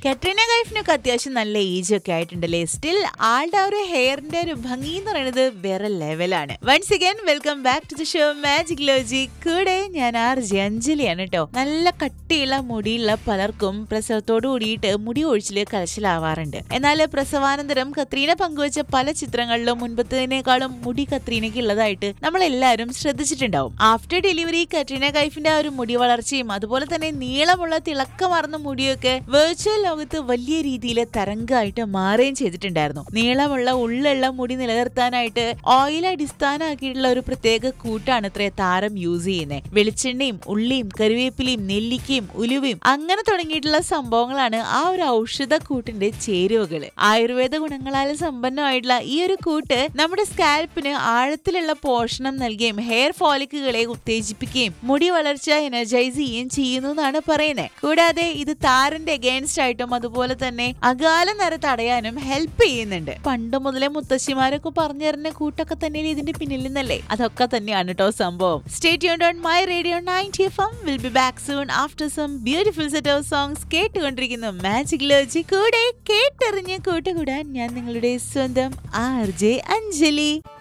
Katrina കൈഫിനൊക്കെ അത്യാവശ്യം നല്ല age ഒക്കെ ആയിട്ടുണ്ടല്ലേ സ്റ്റിൽ ആളുടെ ആ ഒരു ഹെയറിന്റെ ഒരു ഭംഗി എന്ന് പറയുന്നത് വേറെ ലെവലാണ് once again welcome back to the show magic ലോജി കൂടെ ഞാൻ ആർ ജെ അഞ്ജലിയാണ് കേട്ടോ നല്ല കട്ടിയുള്ള മുടിയുള്ള പലർക്കും പ്രസവത്തോട് കൂടിയിട്ട് മുടി ഒഴിച്ചില് കലശലാവാറുണ്ട് എന്നാൽ പ്രസവാനന്തരം കത്രീന പങ്കുവച്ച പല ചിത്രങ്ങളിലും മുൻപത്തേനേക്കാളും മുടി കത്രീനയ്ക്ക് ഉള്ളതായിട്ട് നമ്മൾ എല്ലാവരും ശ്രദ്ധിച്ചിട്ടുണ്ടാവും ആഫ്റ്റർ ഡെലിവറി കത്രീന കൈഫിന്റെ ആ ഒരു മുടി വളർച്ചയും അതുപോലെ തന്നെ നീളമുള്ള തിളക്കമാർന്ന മുടിയൊക്കെ വെർച്വൽ ലോകത്ത് വലിയ രീതിയിൽ തരംഗമായിട്ട് മാറുകയും ചെയ്തിട്ടുണ്ടായിരുന്നു നീളമുള്ള ഉള്ളുള്ള മുടി നിലനിർത്താനായിട്ട് ഓയിൽ അടിസ്ഥാനമാക്കിയിട്ടുള്ള ഒരു പ്രത്യേക കൂട്ടാണ് ഇത്രേ താരം യൂസ് ചെയ്യുന്നത് വെളിച്ചെണ്ണയും ഉള്ളിയും കറിവേപ്പിലയും നെല്ലിക്കയും ഉലുവയും അങ്ങനെ തുടങ്ങിയിട്ടുള്ള സംഭവങ്ങളാണ് ആ ഒരു ഔഷധ കൂട്ടിന്റെ ചേരുവകള് ആയുർവേദ ഗുണങ്ങളാൽ സമ്പന്നമായിട്ടുള്ള ഈ ഒരു കൂട്ട് നമ്മുടെ സ്കാൽപ്പിന് ആഴത്തിലുള്ള പോഷണം നൽകുകയും ഹെയർ ഫോളിക്കുകളെ ഉത്തേജിപ്പിക്കുകയും മുടി വളർച്ച എനർജൈസ് ചെയ്യുകയും ചെയ്യുന്നു എന്നാണ് പറയുന്നത് കൂടാതെ ഇത് താരന്റെ അഗേൻസ്റ്റ് ആയിട്ടും അതുപോലെ തന്നെ അകാല നിര തടയാനും ഹെൽപ്പ് ചെയ്യുന്നുണ്ട് പണ്ട് മുതലേ മുത്തശ്ശിമാരൊക്കെ പറഞ്ഞു തരുന്ന കൂട്ടൊക്കെ തന്നെ ഇതിന്റെ പിന്നിൽ നിന്നല്ലേ അതൊക്കെ തന്നെയാണ് കേട്ടോ സംഭവം സ്റ്റേറ്റ് യൂൺ on my radio ninety F M will be back soon after some beautiful set of songs കേട്ടുകൊണ്ടിരിക്കുന്നു മാജിക് ലോജി കൂടെ കേട്ടെറിഞ്ഞ് കൂട്ടുകൂടാൻ ഞാൻ നിങ്ങളുടെ സ്വന്തം ആർ ജെ അഞ്ജലി